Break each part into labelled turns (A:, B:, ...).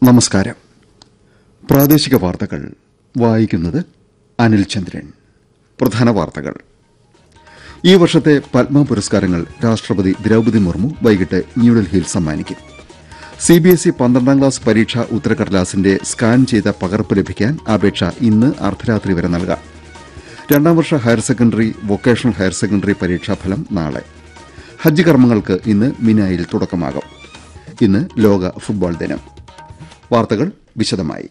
A: നമസ്കാരം പ്രാദേശിക വാർത്തകൾ വായിക്കുന്നത് അനിൽ ചന്ദ്രൻ പ്രധാന വാർത്തകൾ ഈ വർഷത്തെ പത്മ പുരസ്കാരങ്ങൾ രാഷ്ട്രപതി ദ്രൌപതി മുർമു വൈകിട്ട് ന്യൂഡൽഹിയിൽ സമ്മാനിക്കും സിബിഎസ്ഇ പന്ത്രണ്ടാം ക്ലാസ് പരീക്ഷാ ഉത്തരക്കടലാസിന്റെ സ്കാൻ ചെയ്ത പകർപ്പ് ലഭിക്കാൻ അപേക്ഷ ഇന്ന് അർദ്ധരാത്രി വരെ നൽകാം രണ്ടാം വർഷ higher secondary vocational higher secondary പരീക്ഷാഫലം നാളെ ഹജ്ജ് കർമ്മങ്ങൾക്ക് ഇന്ന് മിനായിൽ തുടക്കമാകും ഇന്ന് ലോക ഫുട്ബോൾ ദിനം വാർത്തകൾ വിശദമായി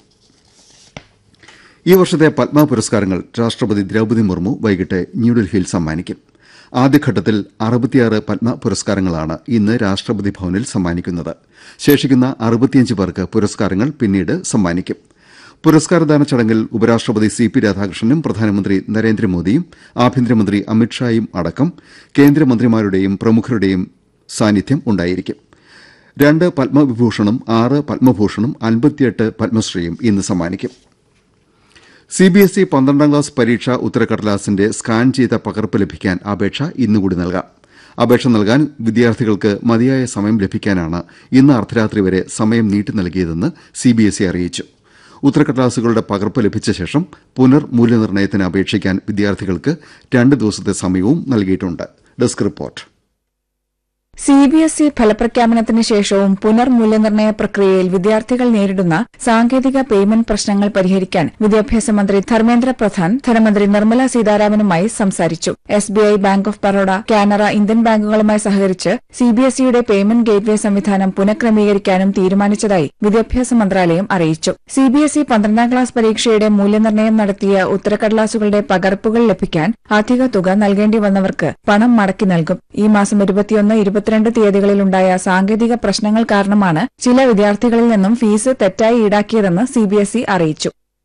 A: ഈ വർഷത്തെ പത്മ പുരസ്കാരങ്ങൾ രാഷ്ട്രപതി ദ്രൌപതി മുർമു വൈകിട്ട് ന്യൂഡൽഹിയിൽ സമ്മാനിക്കും ആദ്യഘട്ടത്തിൽ അറുപത്തിയാറ് പത്മ പുരസ്കാരങ്ങളാണ് ഇന്ന് രാഷ്ട്രപതി ഭവനിൽ സമ്മാനിക്കുന്നത് ശേഷിക്കുന്ന അറുപത്തിയഞ്ച് പേർക്ക് പുരസ്കാരങ്ങൾ പിന്നീട് സമ്മാനിക്കും പുരസ്കാരദാന ചടങ്ങിൽ ഉപരാഷ്ട്രപതി സി പി രാധാകൃഷ്ണനും പ്രധാനമന്ത്രി നരേന്ദ്രമോദിയും ആഭ്യന്തരമന്ത്രി അമിത്ഷായും അടക്കം കേന്ദ്രമന്ത്രിമാരുടെയും പ്രമുഖരുടെയും സാന്നിധ്യം ഉണ്ടായിരിക്കും രണ്ട് പത്മവിഭൂഷണും ആറ് പത്മഭൂഷണും അൻപത്തിയെട്ട് പത്മശ്രീയും ഇന്ന് സമ്മാനിക്കും സിബിഎസ്ഇ പന്ത്രണ്ടാം ക്ലാസ് പരീക്ഷാ ഉത്തരക്കടലാസിന്റെ സ്കാൻ ചെയ്ത പകർപ്പ് ലഭിക്കാൻ അപേക്ഷ ഇന്നുകൂടി നൽകാം അപേക്ഷ നൽകാൻ വിദ്യാർത്ഥികൾക്ക് മതിയായ സമയം ലഭിക്കാനാണ് ഇന്ന് അർദ്ധരാത്രി വരെ സമയം നീട്ടി നൽകിയതെന്ന് സിബിഎസ്ഇ അറിയിച്ചു ഉത്തരക്കടലാസുകളുടെ പകർപ്പ് ലഭിച്ച ശേഷം പുനർ മൂല്യനിർണ്ണയത്തിന് അപേക്ഷിക്കാൻ വിദ്യാർത്ഥികൾക്ക് രണ്ട് ദിവസത്തെ സമയവും നൽകിയിട്ടുണ്ട് desk report
B: C B S E ഫലപ്രഖ്യാപനത്തിന് ശേഷവും പുനർമൂല്യനിർണ്ണയ പ്രക്രിയയിൽ വിദ്യാർത്ഥികൾ നേരിടുന്ന സാങ്കേതിക പേയ്മെന്റ് പ്രശ്നങ്ങൾ പരിഹരിക്കാൻ വിദ്യാഭ്യാസ മന്ത്രി ധർമ്മേന്ദ്ര പ്രധാൻ ധനമന്ത്രി നിർമ്മല സീതാരാമനുമായി സംസാരിച്ചു S B I bank of Baroda Canara Indian ബാങ്കുകളുമായി സഹകരിച്ച് സി ബി എസ് ഇയുടെ പേയ്മെന്റ് ഗേറ്റ്വേ സംവിധാനം പുനഃക്രമീകരിക്കാനും തീരുമാനിച്ചതായി വിദ്യാഭ്യാസ മന്ത്രാലയം അറിയിച്ചു സി ബി എസ് ഇ പന്ത്രണ്ടാം ക്ലാസ് പരീക്ഷയുടെ മൂല്യനിർണ്ണയം നടത്തിയ ഉത്തരക്കടലാസുകളുടെ പകർപ്പുകൾ ലഭിക്കാൻ അധിക തുക നൽകേണ്ടി വന്നവർക്ക് പണം മടക്കി നൽകും ഈ മാസം ഇരുപത്തിയൊന്ന് ഇരുപത്തിരണ്ട് തീയതികളിലുണ്ടായ സാങ്കേതിക പ്രശ്നങ്ങൾ കാരണമാണ് ചില വിദ്യാർത്ഥികളിൽ നിന്നും ഫീസ് തെറ്റായി ഈടാക്കിയതെന്ന് സിബിഎസ്ഇ അറിയിച്ചു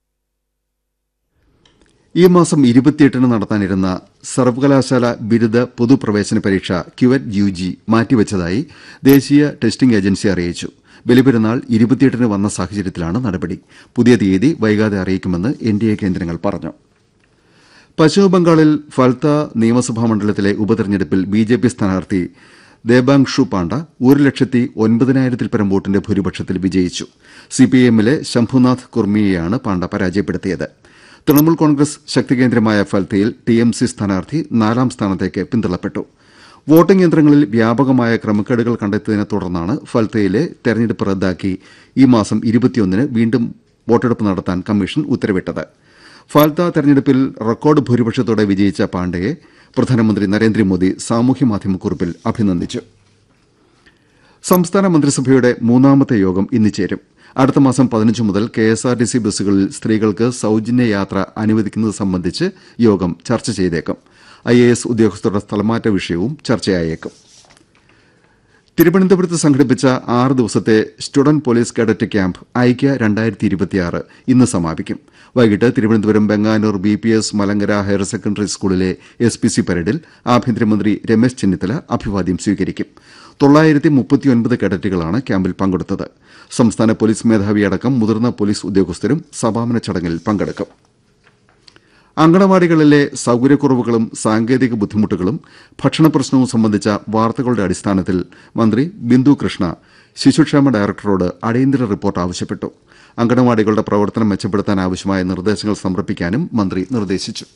A: ഈ മാസം ഇരുപത്തിയെട്ടിന് നടത്താനിരുന്ന സർവകലാശാല ബിരുദ പൊതുപ്രവേശന പരീക്ഷ ക്യുവറ്റ് യു ജി മാറ്റിവച്ചതായി ദേശീയ ടെസ്റ്റിംഗ് ഏജൻസി അറിയിച്ചു ബലിപെരുന്നാൾ ഇരുപത്തിയെട്ടിന് വന്ന സാഹചര്യത്തിലാണ് നടപടി പുതിയ തീയതി വൈകാതെ അറിയിക്കുമെന്ന് എൻ ഡി എ കേന്ദ്രങ്ങൾ പറഞ്ഞു പശ്ചിമബംഗാളിൽ ഫൽത്ത നിയമസഭാ മണ്ഡലത്തിലെ ഉപതെരഞ്ഞെടുപ്പിൽ ബി ജെ പി സ്ഥാനാർത്ഥി ദേബാങ്ഷു പാണ്ഡ ഒരു ലക്ഷത്തി ഒൻപതിനായിരത്തിൽ പരം വോട്ടിന്റെ ഭൂരിപക്ഷത്തിൽ വിജയിച്ചു സിപിഐഎമ്മിലെ ശംഭുനാഥ് കുർമിയെയാണ് പാണ്ഡ പരാജയപ്പെടുത്തിയത് തൃണമൂൽ കോൺഗ്രസ് ശക്തികേന്ദ്രമായ ഫൽത്തയിൽ ടിഎംസി സ്ഥാനാർത്ഥി നാലാം സ്ഥാനത്തേക്ക് പിന്തള്ളപ്പെട്ടു വോട്ടിംഗ് യന്ത്രങ്ങളിൽ വ്യാപകമായ ക്രമക്കേടുകൾ കണ്ടെത്തിയതിനെ തുടർന്നാണ് ഫൽത്തയിലെ തെരഞ്ഞെടുപ്പ് റദ്ദാക്കി ഈ മാസം ഇരുപത്തിയൊന്നിന് വീണ്ടും വോട്ടെടുപ്പ് നടത്താൻ കമ്മീഷൻ ഉത്തരവിട്ടത് ഫാൽത്ത തെരഞ്ഞെടുപ്പിൽ റെക്കോർഡ് ഭൂരിപക്ഷത്തോടെ വിജയിച്ച പാണ്ഡയെ പ്രധാനമന്ത്രി നരേന്ദ്രമോദി സാമൂഹ്യമാധ്യമക്കുറിപ്പിൽ അഭിനന്ദിച്ചു സംസ്ഥാന മന്ത്രിസഭയുടെ മൂന്നാമത്തെ യോഗം ഇന്ന് ചേരും അടുത്ത മാസം പതിനഞ്ച് മുതൽ കെഎസ്ആർടിസി ബസ്സുകളിൽ സ്ത്രീകൾക്ക് സൌജന്യ യാത്ര അനുവദിക്കുന്നത് സംബന്ധിച്ച് യോഗം ചർച്ച ചെയ്തേക്കും ഐഎഎസ് ഉദ്യോഗസ്ഥരുടെ സ്ഥലമാറ്റ വിഷയവും ചർച്ചയായേക്കും തിരുവനന്തപുരത്ത് സംഘടിപ്പിച്ച ആറ് ദിവസത്തെ സ്റ്റുഡന്റ് പോലീസ് കേഡറ്റ് ക്യാമ്പ് ഐക്യ രണ്ടായിരത്തി ഇരുപത്തിയാറ് ഇന്ന് സമാപിക്കും വൈകിട്ട് Thiruvananthapuram Venganoor B P S Malankara higher secondary സ്കൂളിലെ എസ് പി സി പരേഡിൽ ആഭ്യന്തരമന്ത്രി രമേശ് ചെന്നിത്തല അഭിവാദ്യം സ്വീകരിക്കും തൊള്ളായിരത്തി മുപ്പത്തിയൊൻപത് കേഡറ്റുകളാണ് ക്യാമ്പിൽ പങ്കെടുത്തത് സംസ്ഥാന പോലീസ് മേധാവിയടക്കം മുതിർന്ന പോലീസ് ഉദ്യോഗസ്ഥരും സമാപന ചടങ്ങിൽ പങ്കെടുക്കും അങ്കണവാടികളിലെ സൌകര്യക്കുറവുകളും സാങ്കേതിക ബുദ്ധിമുട്ടുകളും ഭക്ഷണ പ്രശ്നവും സംബന്ധിച്ച വാർത്തകളുടെ അടിസ്ഥാനത്തിൽ മന്ത്രി ബിന്ദു കൃഷ്ണ ശിശുക്ഷേമ ഡയറക്ടറോട് അടിയന്തര റിപ്പോർട്ട് ആവശ്യപ്പെട്ടു അങ്കണവാടികളുടെ പ്രവർത്തനം മെച്ചപ്പെടുത്താൻ ആവശ്യമായ നിർദ്ദേശങ്ങൾ സമർപ്പിക്കാനും മന്ത്രി നിർദ്ദേശിച്ചു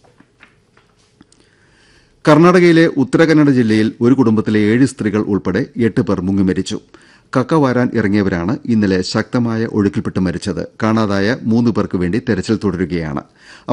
A: കർണാടകയിലെ ഉത്തരകന്നഡ ജില്ലയിൽ ഒരു കുടുംബത്തിലെ ഏഴ് സ്ത്രീകൾ ഉൾപ്പെടെ എട്ട് പേർ മുങ്ങിമരിച്ചു കക്ക വാരാൻ ഇറങ്ങിയവരാണ് ഇന്നലെ ശക്തമായ ഒഴുക്കിൽപ്പെട്ട് മരിച്ചത് കാണാതായ മൂന്ന് പേർക്ക് വേണ്ടി തെരച്ചിൽ തുടരുകയാണ്